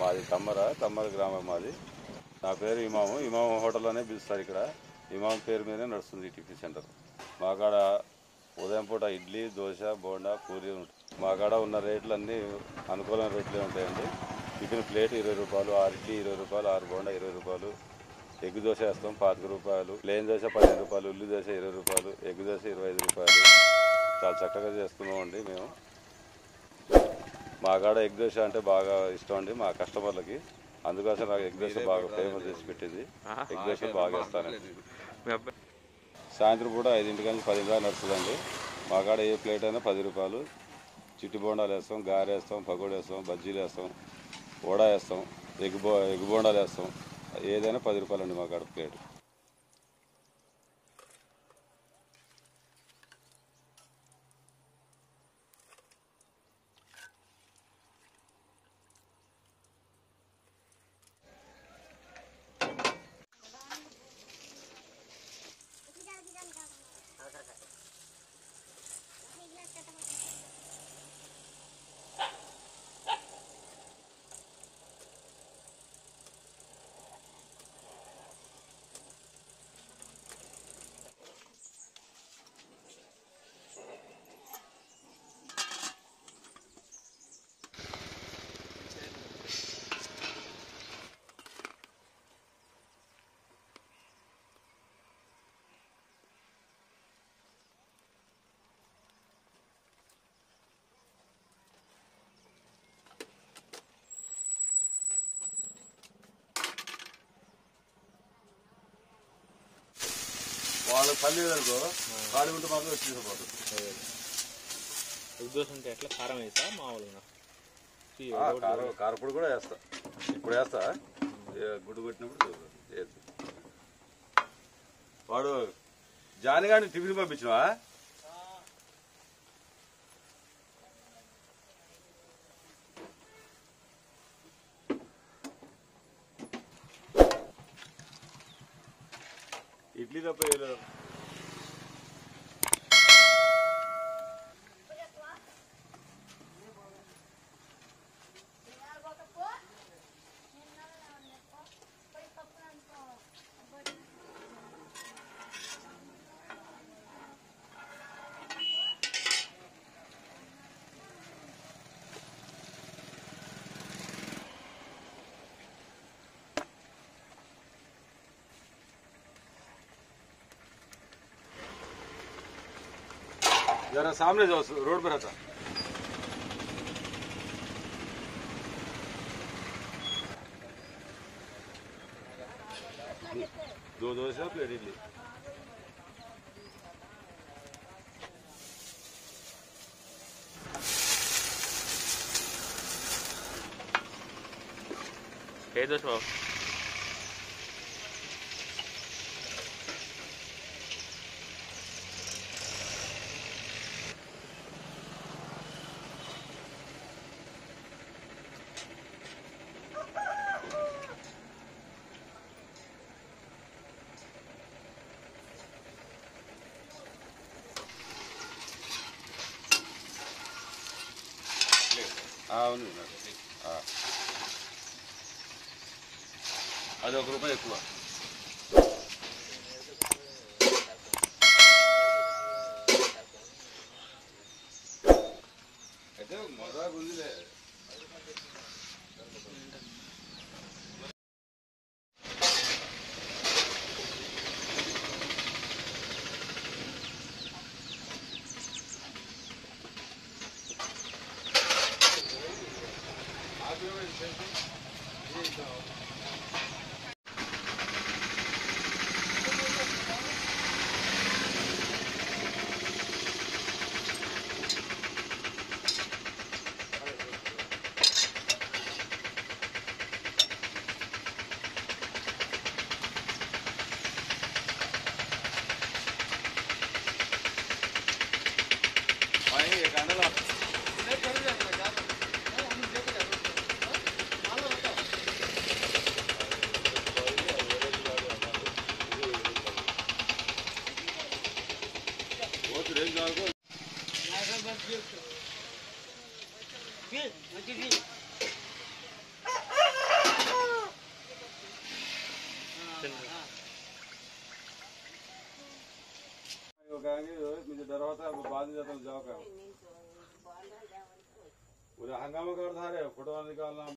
మాది తమ్మర తమ్మర గ్రామం మాది నా పేరు ఇమాము ఇమాము హోటల్లోనే పిలుస్తారు ఇక్కడ ఇమాం పేరు మీదనే నడుస్తుంది ఈ టిఫిన్ సెంటర్ మా కాడ ఉదయం పూట ఇడ్లీ దోశ బోండా పూరి ఉంటుంది మా కాడ ఉన్న రేట్లు అన్నీ అనుకూలమైన రేట్లే ఉంటాయండి టిఫిన్ ప్లేట్ ఇరవై రూపాయలు ఆరు ఇడ్లీ ఇరవై రూపాయలు ఆరు బోండా ఇరవై రూపాయలు ఎగ్ దోశ వేస్తాం పాతిక రూపాయలు ప్లేన్ దోశ పదిహేను రూపాయలు ఉల్లి దోశ ఇరవై రూపాయలు ఎగ్ దోశ ఇరవై ఐదు రూపాయలు చాలా చక్కగా చేస్తున్నామండి మేము మా కాడ ఎగ్ దోశ అంటే బాగా ఇష్టం అండి మా కస్టమర్లకి అందుకోసం నాకు ఎగ్ దోశ బాగా ఫేమస్ చేసి పెట్టింది ఎగ్ దోశ బాగా ఇస్తాను మీ అబ్బాయి సాయంత్రం పూట ఐదింటి నుంచి పది దాకా నడుస్తుందండి మా కాడ ఏ ప్లేట్ అయినా పది రూపాయలు చిట్టి బోండాలు వేస్తాం గారె వేస్తాం పకోడీ వేస్తాం బజ్జీలు వేస్తాం వడా వేస్తాం ఎగ్ బో ఎగ్ బోండాలు వేస్తాం ఏదైనా పది రూపాయలు అండి మా కాడ ప్లేట్ వాళ్ళ పల్లి అనుకో ఖాళీ ఉంటే మాత్రం వచ్చి తీసుకుపోతుంది ఉద్దేశం అంటే ఎట్లా కారం వేస్తా మామూలుగా ఈ ఆ, కారం కారపొడి కూడా వేస్తా ఇప్పుడు వేస్తా ఏ, గుడ్డు కొట్టినప్పుడు వేస్తా. వాడు జాని గారిని టిఫిన్ పంపించినవా ఇడ్లీ తప్ప వేయలేదు जरा सामने जाओ रोड पर रहता दो दो से प्लेट इडली ఏ దోశ బాబు అవును ఆ. అది ఒక రూపాయి ఎక్కువ అయితే మొదలు ఉందిలే भाई एक अंडा ला बहुत रेंज को Fil, mati fil. कहेंगे मुझे डर होता है बाद में जाता हूँ जाओ कहो उन्हें हंगामा कर रहे फोटो निकालना